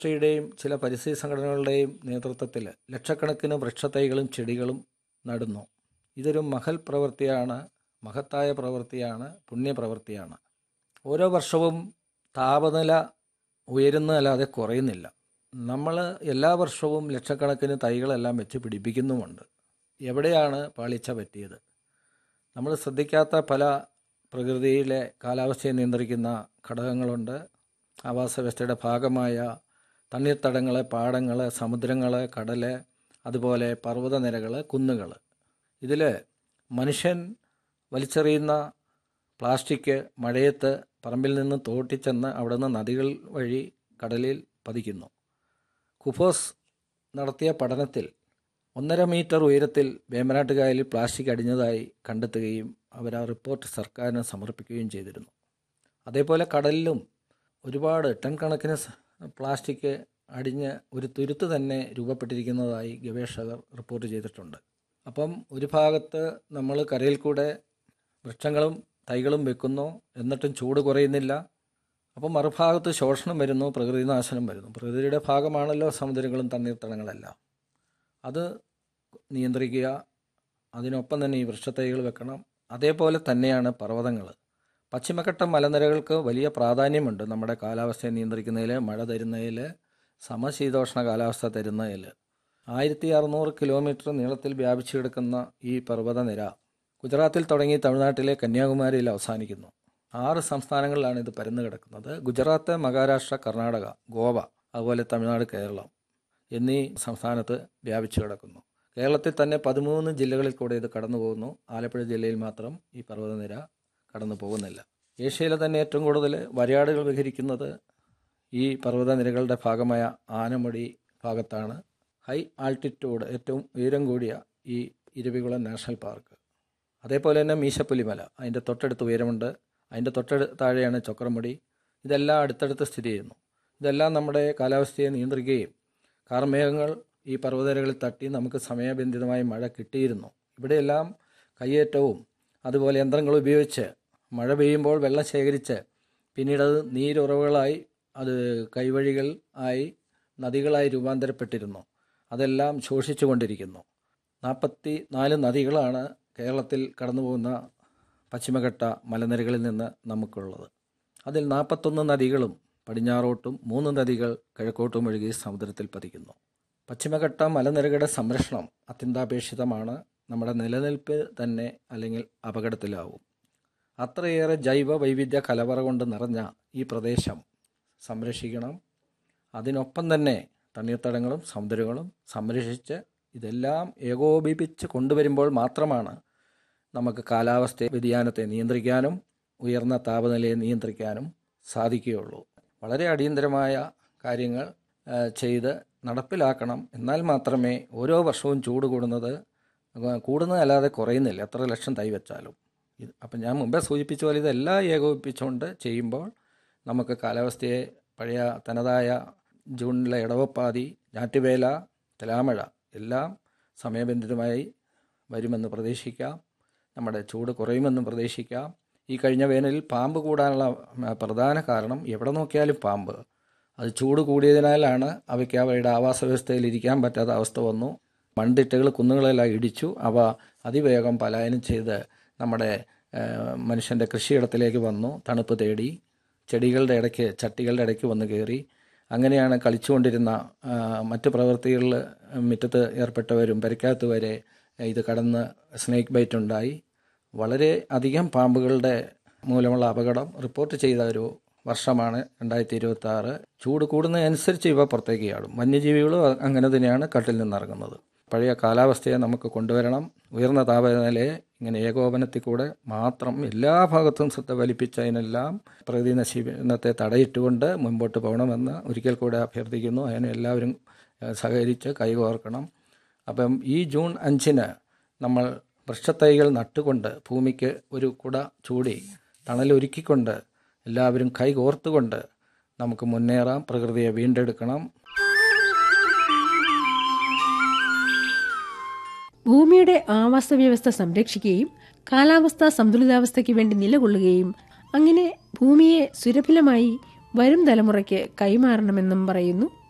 യുടെയും ചില പരിസ്ഥിതി സംഘടനകളുടെയും നേതൃത്വത്തിൽ ലക്ഷക്കണക്കിന് വൃക്ഷത്തൈകളും ചെടികളും നടുന്നു ഇതൊരു മഹൽ പ്രവൃത്തിയാണ് മഹത്തായ പ്രവൃത്തിയാണ് പുണ്യപ്രവൃത്തിയാണ് ഓരോ വർഷവും താപനില ഉയരുന്നതല്ലാതെ കുറയുന്നില്ല നമ്മൾ എല്ലാ വർഷവും ലക്ഷക്കണക്കിന് തൈകളെല്ലാം വെച്ച് പിടിപ്പിക്കുന്നുമുണ്ട് എവിടെയാണ് പാളിച്ച പറ്റിയത് നമ്മൾ ശ്രദ്ധിക്കാത്ത പല പ്രകൃതിയിലെ കാലാവസ്ഥയെ നിയന്ത്രിക്കുന്ന ഘടകങ്ങളുണ്ട് ആവാസ വ്യവസ്ഥയുടെ ഭാഗമായ തണ്ണീർത്തടങ്ങൾ പാടങ്ങൾ സമുദ്രങ്ങൾ കടൽ അതുപോലെ പർവ്വതനിരകൾ കുന്നുകൾ ഇതിൽ മനുഷ്യൻ വലിച്ചെറിയുന്ന പ്ലാസ്റ്റിക് മഴയത്ത് പറമ്പിൽ നിന്ന് തോട്ടിച്ചെന്ന് അവിടെ നിന്ന് നദികൾ വഴി കടലിൽ പതിക്കുന്നു കുഫോസ് നടത്തിയ പഠനത്തിൽ ഒന്നര മീറ്റർ ഉയരത്തിൽ വേമ്പനാട്ട് കായലിൽ പ്ലാസ്റ്റിക് അടിഞ്ഞതായി കണ്ടെത്തുകയും അവർ ആ റിപ്പോർട്ട് സർക്കാരിന് സമർപ്പിക്കുകയും ചെയ്തിരുന്നു അതേപോലെ കടലിലും ഒരുപാട് ടൺ കണക്കിന് പ്ലാസ്റ്റിക് അടിഞ്ഞ് ഒരു തുരുത്ത് തന്നെ രൂപപ്പെട്ടിരിക്കുന്നതായി ഗവേഷകർ റിപ്പോർട്ട് ചെയ്തിട്ടുണ്ട് അപ്പം ഒരു ഭാഗത്ത് നമ്മൾ കരയിൽ കൂടെ വൃക്ഷങ്ങളും തൈകളും വെക്കുന്നു എന്നിട്ടും ചൂട് കുറയുന്നില്ല അപ്പം മറുഭാഗത്ത് ശോഷണം വരുന്നു പ്രകൃതി നാശനം വരുന്നു പ്രകൃതിയുടെ ഭാഗമാണല്ലോ സമുദ്രങ്ങളും തണ്ണീർത്തടങ്ങളെല്ലാം അത് നിയന്ത്രിക്കുക അതിനൊപ്പം തന്നെ ഈ വൃക്ഷത്തൈകൾ വെക്കണം അതേപോലെ തന്നെയാണ് പർവ്വതങ്ങൾ പശ്ചിമഘട്ട മലനിരകൾക്ക് വലിയ പ്രാധാന്യമുണ്ട് നമ്മുടെ കാലാവസ്ഥയെ നിയന്ത്രിക്കുന്നതിൽ മഴ തരുന്നതിൽ സമശീതോഷ്ണ കാലാവസ്ഥ തരുന്നതിൽ ആയിരത്തി അറുന്നൂറ് കിലോമീറ്റർ നീളത്തിൽ വ്യാപിച്ചു കിടക്കുന്ന ഈ പർവ്വതനിര ഗുജറാത്തിൽ തുടങ്ങി തമിഴ്നാട്ടിലെ കന്യാകുമാരിയിൽ അവസാനിക്കുന്നു ആറ് സംസ്ഥാനങ്ങളിലാണ് ഇത് പരന്നു കിടക്കുന്നത് ഗുജറാത്ത് മഹാരാഷ്ട്ര കർണാടക ഗോവ അതുപോലെ തമിഴ്നാട് കേരളം എന്നീ സംസ്ഥാനത്ത് വ്യാപിച്ചു കിടക്കുന്നു കേരളത്തിൽ തന്നെ പതിമൂന്ന് ജില്ലകളിൽ കൂടെ ഇത് കടന്നു പോകുന്നു ആലപ്പുഴ ജില്ലയിൽ മാത്രം ഈ പർവ്വതനിര കടന്നു പോകുന്നില്ല ഏഷ്യയിലെ തന്നെ ഏറ്റവും കൂടുതൽ വരയാടുകൾ വിഹരിക്കുന്നത് ഈ പർവ്വതനിരകളുടെ ഭാഗമായ ആനമുടി ഭാഗത്താണ് ഹൈ ആൾട്ടിറ്റ്യൂഡ് ഏറ്റവും ഉയരം കൂടിയ ഈ ഇരവികുളം നാഷണൽ പാർക്ക് അതേപോലെ തന്നെ മീശപ്പുലിമല അതിൻ്റെ തൊട്ടടുത്ത് ഉയരമുണ്ട് അതിൻ്റെ തൊട്ടടു താഴെയാണ് ചക്രമുടി ഇതെല്ലാം അടുത്തടുത്ത് സ്ഥിതി ചെയ്യുന്നു ഇതെല്ലാം നമ്മുടെ കാലാവസ്ഥയെ നിയന്ത്രിക്കുകയും കാർമേഘങ്ങൾ ഈ പർവ്വതനിരകളിൽ തട്ടി നമുക്ക് സമയബന്ധിതമായി മഴ കിട്ടിയിരുന്നു ഇവിടെയെല്ലാം കയ്യേറ്റവും അതുപോലെ യന്ത്രങ്ങൾ ഉപയോഗിച്ച് മഴ പെയ്യുമ്പോൾ വെള്ളം ശേഖരിച്ച് പിന്നീട് അത് നീരുറവുകളായി അത് കൈവഴികൾ ആയി നദികളായി രൂപാന്തരപ്പെട്ടിരുന്നു അതെല്ലാം ശോഷിച്ചു കൊണ്ടിരിക്കുന്നു നാൽപ്പത്തി നാല് നദികളാണ് കേരളത്തിൽ കടന്നു പോകുന്ന പശ്ചിമഘട്ട മലനിരകളിൽ നിന്ന് നമുക്കുള്ളത് അതിൽ നാൽപ്പത്തൊന്ന് നദികളും പടിഞ്ഞാറോട്ടും മൂന്ന് നദികൾ കിഴക്കോട്ടും ഒഴുകി സമുദ്രത്തിൽ പതിക്കുന്നു പശ്ചിമഘട്ട മലനിരകളുടെ സംരക്ഷണം അത്യന്താപേക്ഷിതമാണ് നമ്മുടെ നിലനിൽപ്പ് തന്നെ അല്ലെങ്കിൽ അപകടത്തിലാവും അത്രയേറെ ജൈവ വൈവിധ്യ കലവറ കൊണ്ട് നിറഞ്ഞ ഈ പ്രദേശം സംരക്ഷിക്കണം അതിനൊപ്പം തന്നെ തണ്ണീർത്തടങ്ങളും സമുദ്രങ്ങളും സംരക്ഷിച്ച് ഇതെല്ലാം ഏകോപിപ്പിച്ച് കൊണ്ടുവരുമ്പോൾ മാത്രമാണ് നമുക്ക് കാലാവസ്ഥ വ്യതിയാനത്തെ നിയന്ത്രിക്കാനും ഉയർന്ന താപനിലയെ നിയന്ത്രിക്കാനും സാധിക്കുകയുള്ളൂ വളരെ അടിയന്തരമായ കാര്യങ്ങൾ ചെയ്ത് നടപ്പിലാക്കണം എന്നാൽ മാത്രമേ ഓരോ വർഷവും ചൂട് കൂടുന്നത് കൂടുന്നതല്ലാതെ കുറയുന്നില്ല എത്ര ലക്ഷം തൈ വെച്ചാലും ഇത് അപ്പം ഞാൻ മുമ്പേ സൂചിപ്പിച്ച പോലെ ഇതെല്ലാം ഏകോപിപ്പിച്ചുകൊണ്ട് ചെയ്യുമ്പോൾ നമുക്ക് കാലാവസ്ഥയെ പഴയ തനതായ ജൂണിലെ ഇടവപ്പാതി ഞാറ്റുവേല തുലാമഴ എല്ലാം സമയബന്ധിതമായി വരുമെന്ന് പ്രതീക്ഷിക്കാം നമ്മുടെ ചൂട് കുറയുമെന്ന് പ്രതീക്ഷിക്കാം ഈ കഴിഞ്ഞ വേനലിൽ പാമ്പ് കൂടാനുള്ള പ്രധാന കാരണം എവിടെ നോക്കിയാലും പാമ്പ് അത് ചൂട് കൂടിയതിനാലാണ് അവയ്ക്ക് അവയുടെ ആവാസ വ്യവസ്ഥയിൽ ഇരിക്കാൻ പറ്റാത്ത അവസ്ഥ വന്നു മൺതിട്ടകൾ കുന്നുകളെല്ലാം ഇടിച്ചു അവ അതിവേഗം പലായനം ചെയ്ത് നമ്മുടെ മനുഷ്യൻ്റെ കൃഷിയിടത്തിലേക്ക് വന്നു തണുപ്പ് തേടി ചെടികളുടെ ഇടയ്ക്ക് ചട്ടികളുടെ ഇടയ്ക്ക് വന്ന് കയറി അങ്ങനെയാണ് കളിച്ചുകൊണ്ടിരുന്ന മറ്റ് പ്രവൃത്തികളിൽ മുറ്റത്ത് ഏർപ്പെട്ടവരും പെരക്കകത്ത് വരെ ഇത് കടന്ന് സ്നേക്ക് ബൈറ്റ് ഉണ്ടായി വളരെ അധികം പാമ്പുകളുടെ മൂലമുള്ള അപകടം റിപ്പോർട്ട് ചെയ്ത ഒരു വർഷമാണ് രണ്ടായിരത്തി ഇരുപത്തി ആറ് ചൂട് കൂടുന്നതനുസരിച്ച് ഇവ പുറത്തേക്ക് ചാടും വന്യജീവികളും അങ്ങനെ തന്നെയാണ് കട്ടിൽ നിന്നിറങ്ങുന്നത് പഴയ കാലാവസ്ഥയെ നമുക്ക് കൊണ്ടുവരണം ഉയർന്ന താപനിലയെ ഇങ്ങനെ ഏകോപനത്തിൽ കൂടെ മാത്രം എല്ലാ ഭാഗത്തും ശ്രദ്ധ വലിപ്പിച്ചതിനെല്ലാം പ്രകൃതി നശീകരണത്തെ തടയിട്ടുകൊണ്ട് മുമ്പോട്ട് പോകണമെന്ന് ഒരിക്കൽ കൂടെ അഭ്യർത്ഥിക്കുന്നു അതിന് എല്ലാവരും സഹകരിച്ച് കൈകോർക്കണം അപ്പം ഈ ജൂൺ അഞ്ചിന് നമ്മൾ വൃക്ഷത്തൈകൾ നട്ടുകൊണ്ട് ഭൂമിക്ക് ഒരു കുട ചൂടി തണലൊരുക്കിക്കൊണ്ട് എല്ലാവരും കൈകോർത്തുകൊണ്ട് നമുക്ക് മുന്നേറാം പ്രകൃതിയെ വീണ്ടെടുക്കണം ഭൂമിയുടെ ആവാസ വ്യവസ്ഥ സംരക്ഷിക്കുകയും കാലാവസ്ഥാ സന്തുലിതാവസ്ഥയ്ക്ക് വേണ്ടി നിലകൊള്ളുകയും അങ്ങനെ ഭൂമിയെ സുരഭിലമായി വരും തലമുറയ്ക്ക് കൈമാറണമെന്നും പറയുന്നു